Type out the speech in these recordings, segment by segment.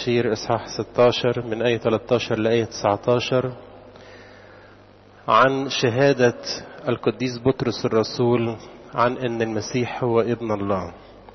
البشير إصحاح 16 من آية 13 لآية 19 عن شهادة القديس بطرس الرسول عن أن المسيح هو ابن الله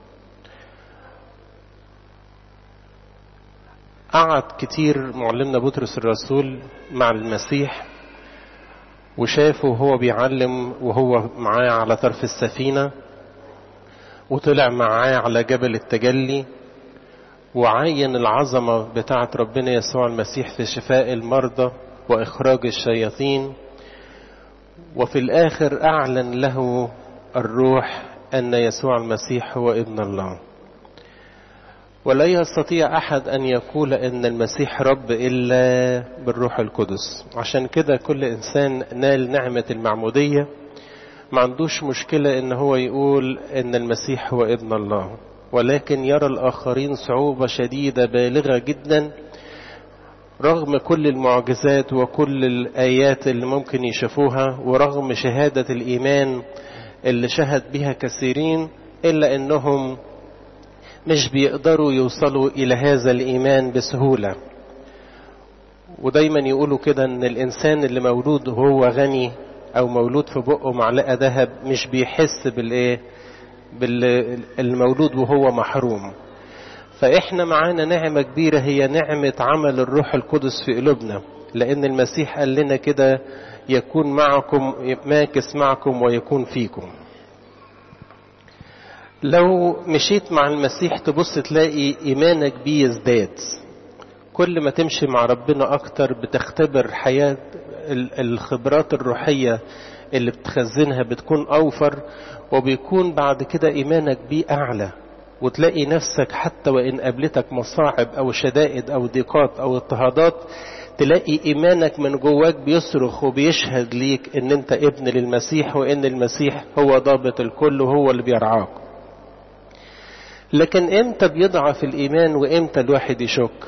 قعد كتير معلمنا بطرس الرسول مع المسيح وشافه وهو بيعلم وهو معاه على طرف السفينة وطلع معاه على جبل التجلي وعين العظمة بتاعة ربنا يسوع المسيح في شفاء المرضى وإخراج الشياطين وفي الآخر أعلن له الروح أن يسوع المسيح هو ابن الله ولا يستطيع أحد أن يقول أن المسيح رب إلا بالروح القدس عشان كده كل إنسان نال نعمة المعمودية ما عندوش مشكلة أن هو يقول أن المسيح هو ابن الله ولكن يرى الآخرين صعوبة شديدة بالغة جدا رغم كل المعجزات وكل الآيات اللي ممكن يشوفوها ورغم شهادة الإيمان اللي شهد بها كثيرين إلا أنهم مش بيقدروا يوصلوا إلى هذا الإيمان بسهولة ودايما يقولوا كده أن الإنسان اللي مولود وهو غني أو مولود في بقه معلقة ذهب مش بيحس بالإيه بالمولود وهو محروم فإحنا معانا نعمة كبيرة هي نعمة عمل الروح القدس في قلوبنا لأن المسيح قال لنا كده يكون معكم ماكس معكم ويكون فيكم لو مشيت مع المسيح تبص تلاقي إيمانك بيه يزداد كل ما تمشي مع ربنا أكتر بتختبر حياة الخبرات الروحية اللي بتخزنها بتكون أوفر وبيكون بعد كده إيمانك بيه أعلى وتلاقي نفسك حتى وإن قابلتك مصاعب أو شدائد أو ضيقات أو اضطهادات تلاقي إيمانك من جواك بيصرخ وبيشهد ليك إن أنت ابن للمسيح وإن المسيح هو ضابط الكل وهو اللي بيرعاك لكن إمتى بيضعف الإيمان وإمتى الواحد يشك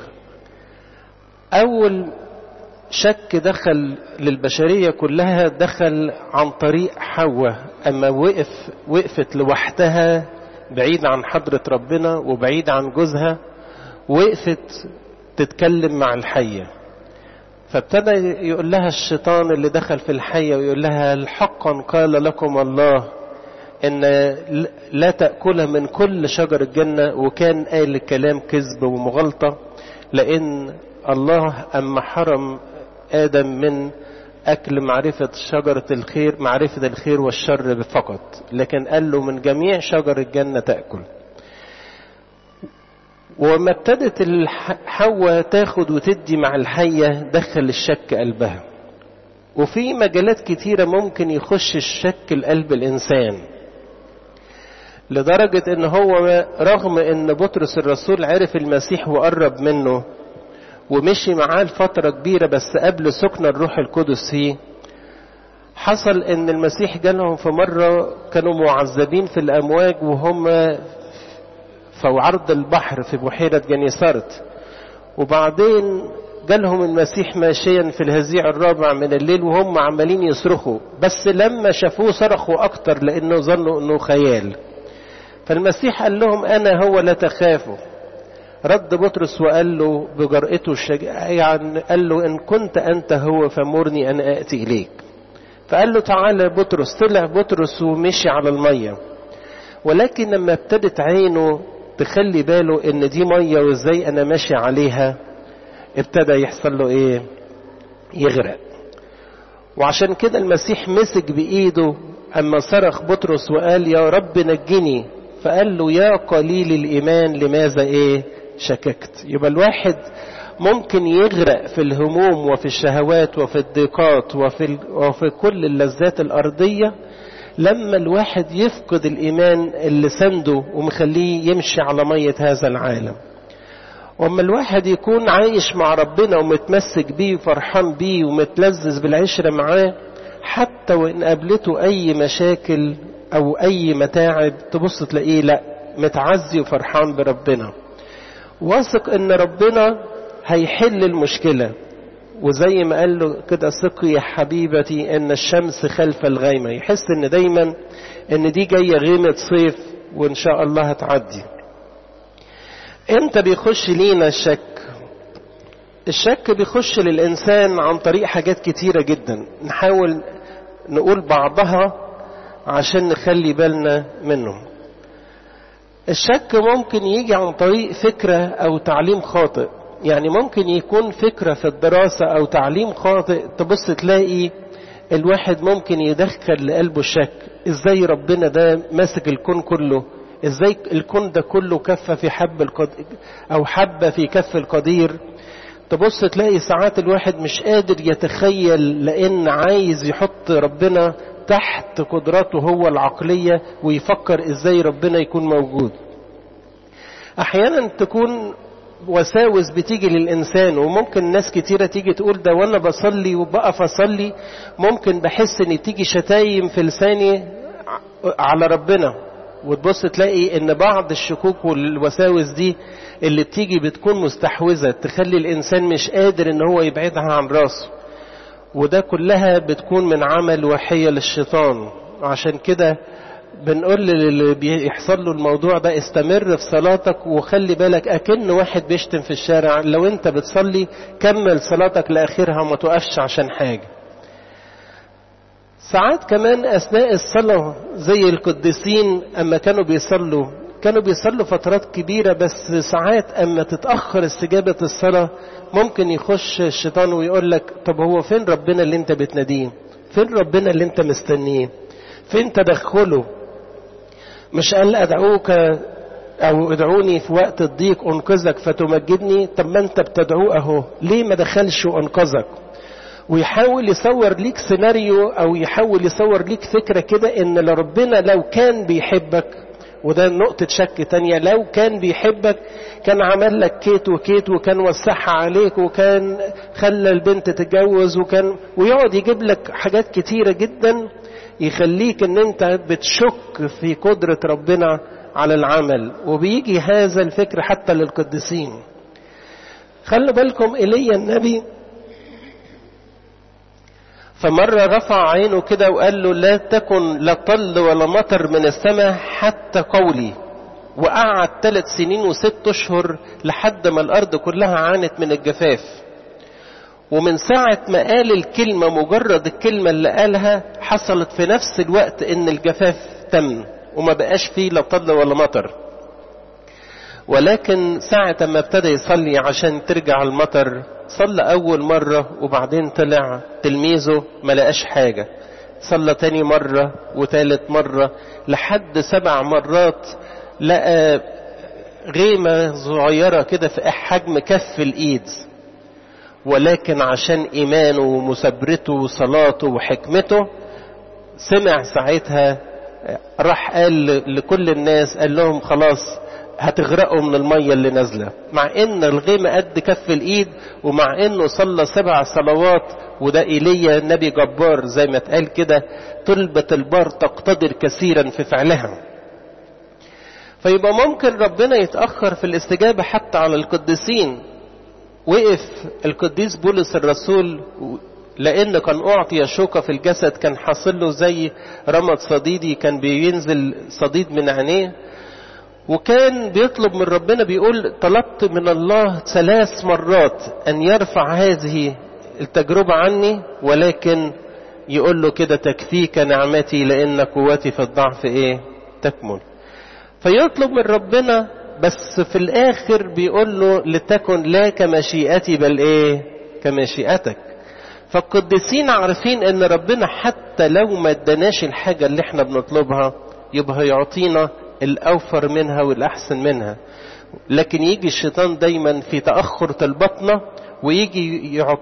أول شك دخل للبشرية كلها دخل عن طريق حواء أما وقف وقفت لوحدها بعيد عن حضرة ربنا وبعيد عن جوزها وقفت تتكلم مع الحية فابتدى يقول لها الشيطان اللي دخل في الحية ويقول لها حقا قال لكم الله ان لا تأكل من كل شجر الجنة وكان قال الكلام كذب ومغالطة لان الله اما حرم ادم من أكل معرفة شجرة الخير معرفة الخير والشر فقط لكن قال له من جميع شجر الجنة تأكل وما ابتدت حواء تاخد وتدي مع الحية دخل الشك قلبها وفي مجالات كتيرة ممكن يخش الشك القلب الإنسان لدرجة ان هو رغم ان بطرس الرسول عرف المسيح وقرب منه ومشي معاه لفترة كبيرة بس قبل سكن الروح القدس فيه حصل ان المسيح جالهم في مرة كانوا معذبين في الامواج وهم في عرض البحر في بحيرة جنيسارت وبعدين جالهم المسيح ماشيا في الهزيع الرابع من الليل وهم عمالين يصرخوا بس لما شافوه صرخوا اكتر لانه ظنوا انه خيال فالمسيح قال لهم انا هو لا تخافوا رد بطرس وقال له بجرأته الشجاعة يعني قال له إن كنت أنت هو فمرني أن آتي إليك فقال له تعالى بطرس طلع بطرس ومشي على المية ولكن لما ابتدت عينه تخلي باله ان دي مية وازاي انا ماشي عليها ابتدى يحصل له ايه يغرق وعشان كده المسيح مسك بايده اما صرخ بطرس وقال يا رب نجني فقال له يا قليل الايمان لماذا ايه شككت يبقى الواحد ممكن يغرق في الهموم وفي الشهوات وفي الضيقات وفي, وفي كل اللذات الأرضية لما الواحد يفقد الإيمان اللي سنده ومخليه يمشي على مية هذا العالم وأما الواحد يكون عايش مع ربنا ومتمسك بيه وفرحان بيه ومتلذذ بالعشرة معاه حتى وإن قابلته أي مشاكل أو أي متاعب تبص تلاقيه لا متعزي وفرحان بربنا واثق ان ربنا هيحل المشكلة وزي ما قال له كده ثقي يا حبيبتي ان الشمس خلف الغيمة يحس ان دايما ان دي جاية غيمة صيف وان شاء الله هتعدي امتى بيخش لينا الشك الشك بيخش للإنسان عن طريق حاجات كتيرة جدا نحاول نقول بعضها عشان نخلي بالنا منه الشك ممكن يجي عن طريق فكرة أو تعليم خاطئ يعني ممكن يكون فكرة في الدراسة أو تعليم خاطئ تبص تلاقي الواحد ممكن يدخل لقلبه الشك ازاي ربنا ده ماسك الكون كله ازاي الكون ده كله كفة في حب القدير او حبة في كف القدير تبص تلاقي ساعات الواحد مش قادر يتخيل لان عايز يحط ربنا تحت قدراته هو العقلية ويفكر ازاي ربنا يكون موجود احيانا تكون وساوس بتيجي للإنسان وممكن ناس كتيرة تيجي تقول ده وأنا بصلي وبقف أصلي ممكن بحس إن تيجي شتايم في لساني على ربنا وتبص تلاقي إن بعض الشكوك والوساوس دي اللي بتيجي بتكون مستحوذة تخلي الإنسان مش قادر إن هو يبعدها عن راسه وده كلها بتكون من عمل وحية للشيطان عشان كده بنقول للي بيحصل له الموضوع ده استمر في صلاتك وخلي بالك اكن واحد بيشتم في الشارع لو انت بتصلي كمل صلاتك لاخرها وما توقفش عشان حاجه ساعات كمان اثناء الصلاه زي القديسين اما كانوا بيصلوا كانوا بيصلوا فترات كبيرة بس ساعات اما تتأخر استجابة الصلاة ممكن يخش الشيطان ويقول لك طب هو فين ربنا اللي انت بتناديه فين ربنا اللي انت مستنيه فين تدخله مش قال ادعوك او ادعوني في وقت الضيق انقذك فتمجدني طب ما انت بتدعوه اهو ليه ما دخلش وانقذك ويحاول يصور ليك سيناريو او يحاول يصور ليك فكرة كده ان ربنا لو كان بيحبك وده نقطة شك تانية لو كان بيحبك كان عمل لك كيت وكيت وكان وسعها عليك وكان خلى البنت تتجوز وكان ويقعد يجيب لك حاجات كتيرة جدا يخليك ان انت بتشك في قدرة ربنا على العمل وبيجي هذا الفكر حتى للقديسين خلوا بالكم ايليا النبي فمرة رفع عينه كده وقال له لا تكن لا طل ولا مطر من السماء حتى قولي وقعد ثلاث سنين وست اشهر لحد ما الارض كلها عانت من الجفاف ومن ساعة ما قال الكلمة مجرد الكلمة اللي قالها حصلت في نفس الوقت ان الجفاف تم وما بقاش فيه لا طل ولا مطر ولكن ساعة ما ابتدى يصلي عشان ترجع المطر صلى أول مرة وبعدين طلع تلميذه ما لقاش حاجة صلى تاني مرة وتالت مرة لحد سبع مرات لقى غيمة صغيرة كده في حجم كف الإيد ولكن عشان إيمانه ومثابرته وصلاته وحكمته سمع ساعتها راح قال لكل الناس قال لهم خلاص هتغرقوا من المية اللي نازلة مع ان الغيمة قد كف الايد ومع انه صلى سبع صلوات وده ايليا نبي جبار زي ما اتقال كده طلبة البار تقتدر كثيرا في فعلها فيبقى ممكن ربنا يتأخر في الاستجابة حتى على القديسين وقف القديس بولس الرسول لان كان اعطي شوكة في الجسد كان حاصل له زي رمد صديدي كان بينزل صديد من عينيه وكان بيطلب من ربنا بيقول طلبت من الله ثلاث مرات ان يرفع هذه التجربة عني ولكن يقول له كده تكفيك نعمتي لان قوتي في الضعف ايه تكمل فيطلب من ربنا بس في الاخر بيقول له لتكن لا كمشيئتي بل ايه كمشيئتك فالقديسين عارفين ان ربنا حتى لو ما اداناش الحاجة اللي احنا بنطلبها يبقى يعطينا الأوفر منها والأحسن منها لكن يجي الشيطان دايما في تأخر البطنة ويجي يعط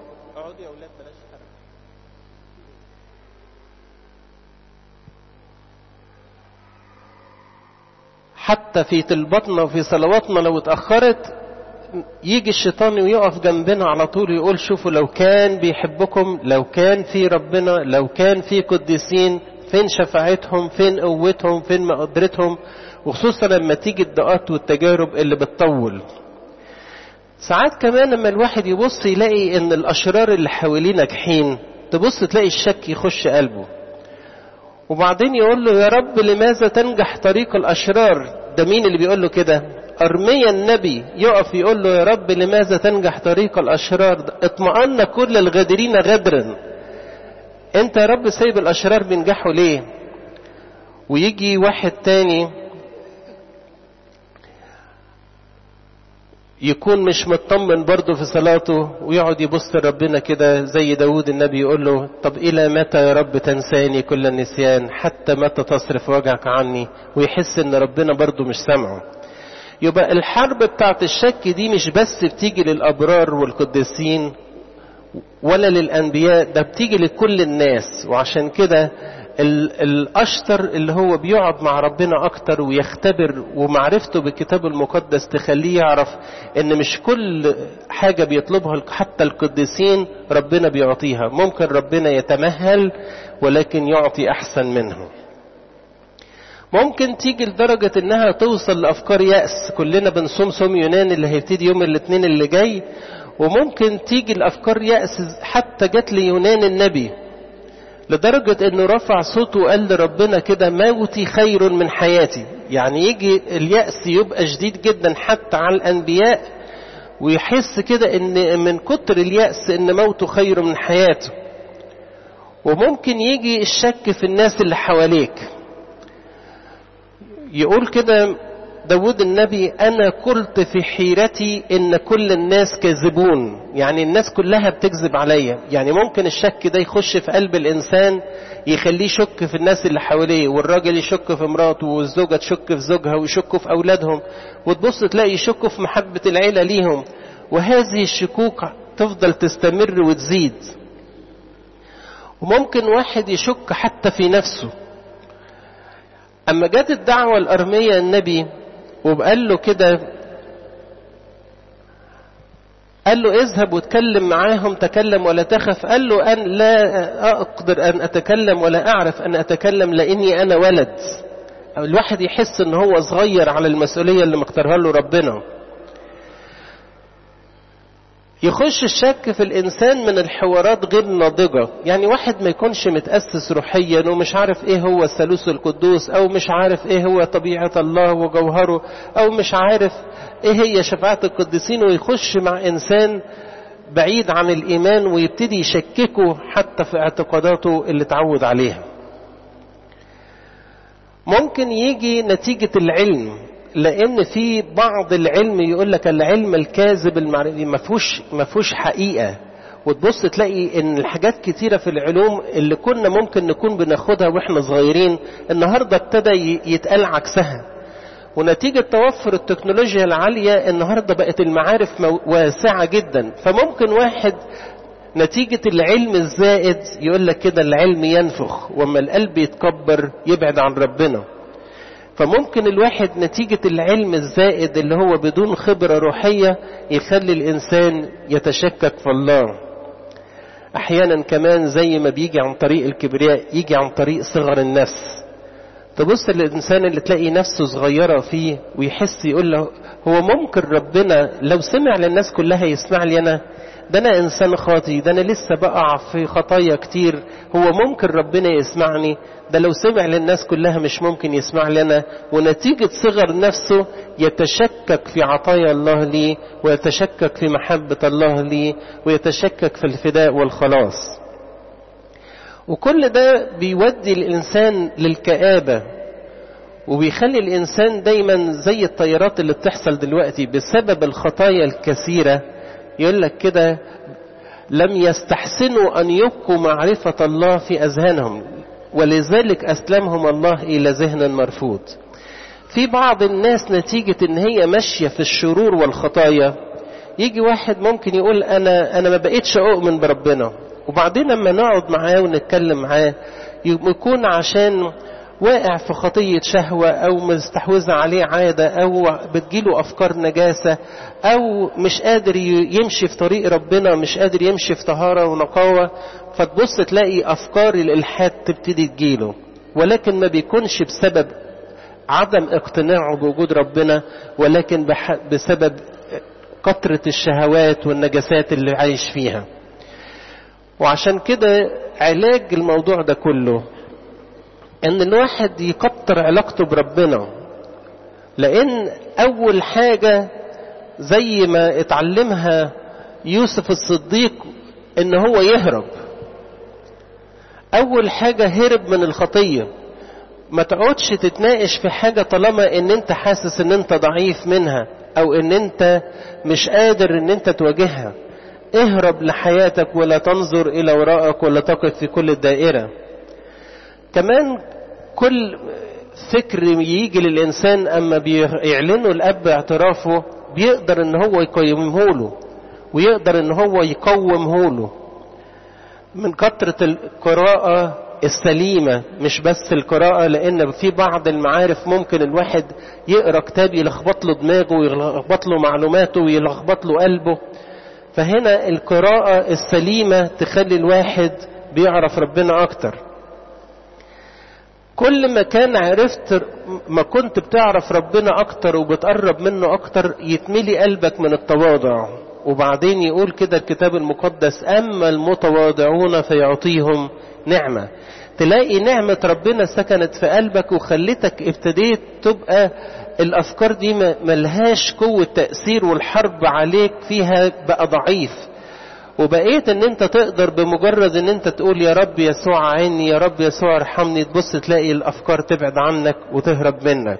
حتى في البطنة وفي صلواتنا لو اتأخرت يجي الشيطان ويقف جنبنا على طول يقول شوفوا لو كان بيحبكم لو كان في ربنا لو كان في قديسين فين شفاعتهم فين قوتهم فين مقدرتهم وخصوصا لما تيجي الدقات والتجارب اللي بتطول ساعات كمان لما الواحد يبص يلاقي ان الاشرار اللي حواليه ناجحين تبص تلاقي الشك يخش قلبه وبعدين يقول له يا رب لماذا تنجح طريق الاشرار ده مين اللي بيقول له كده أرميا النبي يقف يقول له يا رب لماذا تنجح طريق الأشرار اطمأن كل الغادرين غدرا انت يا رب سايب الأشرار بينجحوا ليه ويجي واحد تاني يكون مش مطمن برضه في صلاته ويقعد يبص لربنا كده زي داود النبي يقول له طب إلى متى يا رب تنساني كل النسيان حتى متى تصرف وجهك عني ويحس ان ربنا برضه مش سامعه يبقى الحرب بتاعت الشك دي مش بس بتيجي للأبرار والقديسين ولا للأنبياء ده بتيجي لكل الناس وعشان كده الأشطر اللي هو بيقعد مع ربنا أكتر ويختبر ومعرفته بالكتاب المقدس تخليه يعرف إن مش كل حاجة بيطلبها حتى القديسين ربنا بيعطيها ممكن ربنا يتمهل ولكن يعطي أحسن منه ممكن تيجي لدرجة إنها توصل لأفكار يأس كلنا بنصوم صوم يونان اللي هيبتدي يوم الاثنين اللي جاي وممكن تيجي الأفكار يأس حتى جت ليونان النبي لدرجة انه رفع صوته وقال لربنا كده موتي خير من حياتي يعني يجي اليأس يبقى شديد جدا حتى على الأنبياء ويحس كده ان من كتر اليأس ان موته خير من حياته وممكن يجي الشك في الناس اللي حواليك يقول كده داود النبي أنا قلت في حيرتي إن كل الناس كاذبون يعني الناس كلها بتكذب عليا يعني ممكن الشك ده يخش في قلب الإنسان يخليه يشك في الناس اللي حواليه والراجل يشك في مراته والزوجة تشك في زوجها ويشكوا في أولادهم وتبص تلاقي يشكوا في محبة العيلة ليهم وهذه الشكوك تفضل تستمر وتزيد وممكن واحد يشك حتى في نفسه أما جت الدعوة الأرمية النبي وقال له كده قال له اذهب وتكلم معاهم تكلم ولا تخف قال له أن لا أقدر أن أتكلم ولا أعرف أن أتكلم لأني أنا ولد الواحد يحس أن هو صغير على المسؤولية اللي مختارها له ربنا يخش الشك في الإنسان من الحوارات غير ناضجة يعني واحد ما يكونش متأسس روحيا ومش عارف إيه هو الثالوث القدوس أو مش عارف إيه هو طبيعة الله وجوهره أو مش عارف إيه هي شفاعة القديسين ويخش مع إنسان بعيد عن الإيمان ويبتدي يشككه حتى في اعتقاداته اللي اتعود عليها ممكن يجي نتيجة العلم لان في بعض العلم يقول لك العلم الكاذب المعرفي ما فيهوش ما فيهوش حقيقه وتبص تلاقي ان الحاجات كتيره في العلوم اللي كنا ممكن نكون بناخدها واحنا صغيرين النهارده ابتدى يتقال عكسها ونتيجة توفر التكنولوجيا العالية النهاردة بقت المعارف واسعة جدا فممكن واحد نتيجة العلم الزائد يقول لك كده العلم ينفخ وما القلب يتكبر يبعد عن ربنا فممكن الواحد نتيجة العلم الزائد اللي هو بدون خبرة روحية يخلي الإنسان يتشكك في الله أحيانا كمان زي ما بيجي عن طريق الكبرياء يجي عن طريق صغر النفس تبص للإنسان اللي تلاقي نفسه صغيرة فيه ويحس يقول له هو ممكن ربنا لو سمع للناس كلها يسمع لي أنا ده أنا إنسان خاطي ده أنا لسه بقع في خطايا كتير هو ممكن ربنا يسمعني ده لو سمع للناس كلها مش ممكن يسمع لنا ونتيجة صغر نفسه يتشكك في عطايا الله ليه ويتشكك في محبة الله ليه ويتشكك في الفداء والخلاص وكل ده بيودي الإنسان للكآبة وبيخلي الإنسان دايما زي الطيارات اللي بتحصل دلوقتي بسبب الخطايا الكثيرة يقول لك كده لم يستحسنوا أن يبقوا معرفة الله في أذهانهم ولذلك أسلمهم الله إلى ذهن مرفوض في بعض الناس نتيجة ان هي ماشية في الشرور والخطايا يجي واحد ممكن يقول انا انا ما بقيتش اؤمن بربنا وبعدين لما نقعد معاه ونتكلم معاه يكون عشان واقع في خطية شهوة أو مستحوذة عليه عادة أو بتجيله أفكار نجاسة أو مش قادر يمشي في طريق ربنا مش قادر يمشي في طهارة ونقاوة فتبص تلاقي أفكار الإلحاد تبتدي تجيله ولكن ما بيكونش بسبب عدم اقتناعه بوجود ربنا ولكن بسبب كثرة الشهوات والنجاسات اللي عايش فيها وعشان كده علاج الموضوع ده كله ان الواحد يكتر علاقته بربنا لأن أول حاجة زي ما اتعلمها يوسف الصديق إن هو يهرب أول حاجة هرب من الخطية ما تقعدش تتناقش في حاجة طالما ان انت حاسس ان انت ضعيف منها او ان انت مش قادر ان انت تواجهها اهرب لحياتك ولا تنظر الى وراءك ولا تقف في كل الدائرة كمان كل فكر يجي للإنسان أما بيعلنه الأب اعترافه بيقدر ان هو يقيمه له ويقدر ان هو يقومه له من كثرة القراءة السليمة مش بس القراءة لأن في بعض المعارف ممكن الواحد يقرأ كتاب يلخبط له دماغه ويلخبط له معلوماته ويلخبط له قلبه فهنا القراءة السليمة تخلي الواحد بيعرف ربنا أكتر كل ما كان عرفت ما كنت بتعرف ربنا أكتر وبتقرب منه أكتر يتملي قلبك من التواضع وبعدين يقول كده الكتاب المقدس أما المتواضعون فيعطيهم نعمة تلاقي نعمة ربنا سكنت في قلبك وخلتك ابتديت تبقى الأفكار دي ملهاش قوة تأثير والحرب عليك فيها بقى ضعيف وبقيت ان انت تقدر بمجرد ان انت تقول يا رب يسوع عيني يا رب يسوع ارحمني تبص تلاقي الافكار تبعد عنك وتهرب منك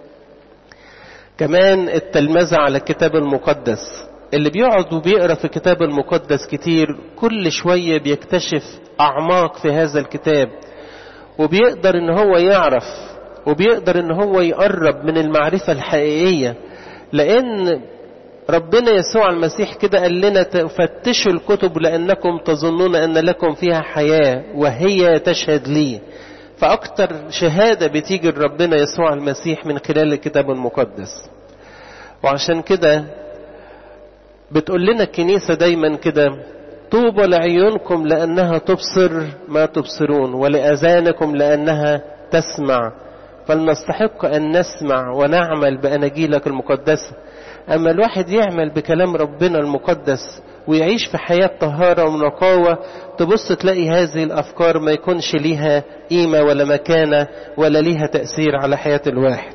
كمان التلمذة على الكتاب المقدس اللي بيقعد وبيقرا في الكتاب المقدس كتير كل شوية بيكتشف أعماق في هذا الكتاب وبيقدر إن هو يعرف وبيقدر إن هو يقرب من المعرفة الحقيقية لأن ربنا يسوع المسيح كده قال لنا فتشوا الكتب لأنكم تظنون أن لكم فيها حياة وهي تشهد لي فأكتر شهادة بتيجي لربنا يسوع المسيح من خلال الكتاب المقدس وعشان كده بتقول لنا الكنيسة دايما كده طوبى لعيونكم لأنها تبصر ما تبصرون ولأذانكم لأنها تسمع فلنستحق أن نسمع ونعمل بأناجيلك المقدسة أما الواحد يعمل بكلام ربنا المقدس ويعيش في حياة طهارة ونقاوة تبص تلاقي هذه الأفكار ما يكونش ليها قيمة ولا مكانة ولا ليها تأثير على حياة الواحد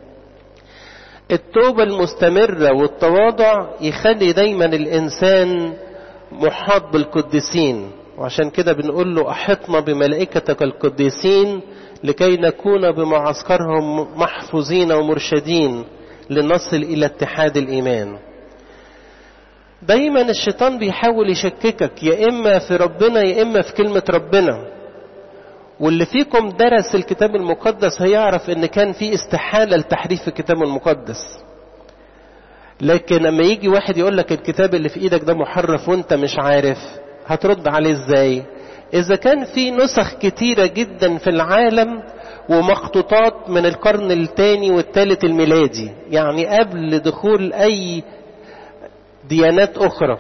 التوبة المستمرة والتواضع يخلي دايما الإنسان محاط بالقديسين وعشان كده بنقول له أحطنا بملائكتك القديسين لكي نكون بمعسكرهم محفوظين ومرشدين لنصل إلى اتحاد الإيمان دايما الشيطان بيحاول يشككك يا إما في ربنا يا إما في كلمة ربنا واللي فيكم درس الكتاب المقدس هيعرف ان كان في استحالة لتحريف الكتاب المقدس لكن لما يجي واحد يقول لك الكتاب اللي في ايدك ده محرف وانت مش عارف هترد عليه ازاي اذا كان في نسخ كتيرة جدا في العالم ومخطوطات من القرن الثاني والثالث الميلادي يعني قبل دخول اي ديانات اخرى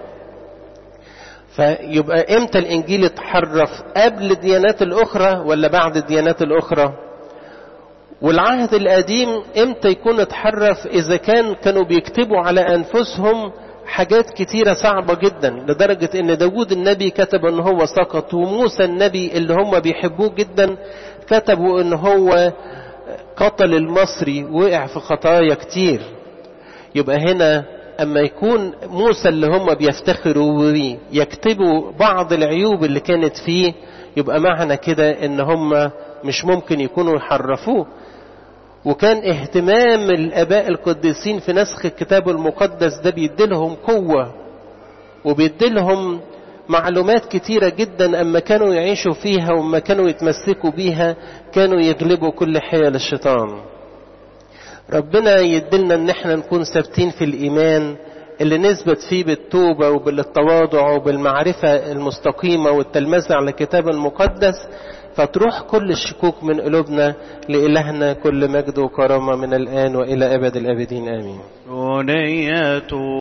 فيبقى امتى الانجيل اتحرف قبل الديانات الاخرى ولا بعد الديانات الاخرى والعهد القديم امتى يكون اتحرف اذا كان كانوا بيكتبوا على انفسهم حاجات كتيرة صعبة جدا لدرجة ان داود النبي كتب ان هو سقط وموسى النبي اللي هم بيحبوه جدا كتبوا ان هو قتل المصري وقع في خطايا كتير يبقى هنا اما يكون موسى اللي هم بيفتخروا بيه يكتبوا بعض العيوب اللي كانت فيه يبقى معنى كده ان هم مش ممكن يكونوا يحرفوه وكان اهتمام الاباء القديسين في نسخ الكتاب المقدس ده بيديلهم قوة وبيديلهم معلومات كتيرة جدا اما كانوا يعيشوا فيها وما كانوا يتمسكوا بيها كانوا يغلبوا كل حيل الشيطان ربنا يدلنا ان احنا نكون ثابتين في الايمان اللي نثبت فيه بالتوبة وبالتواضع وبالمعرفة المستقيمة والتلمذة على الكتاب المقدس فتروح كل الشكوك من قلوبنا لإلهنا كل مجد وكرامة من الآن وإلى أبد الآبدين آمين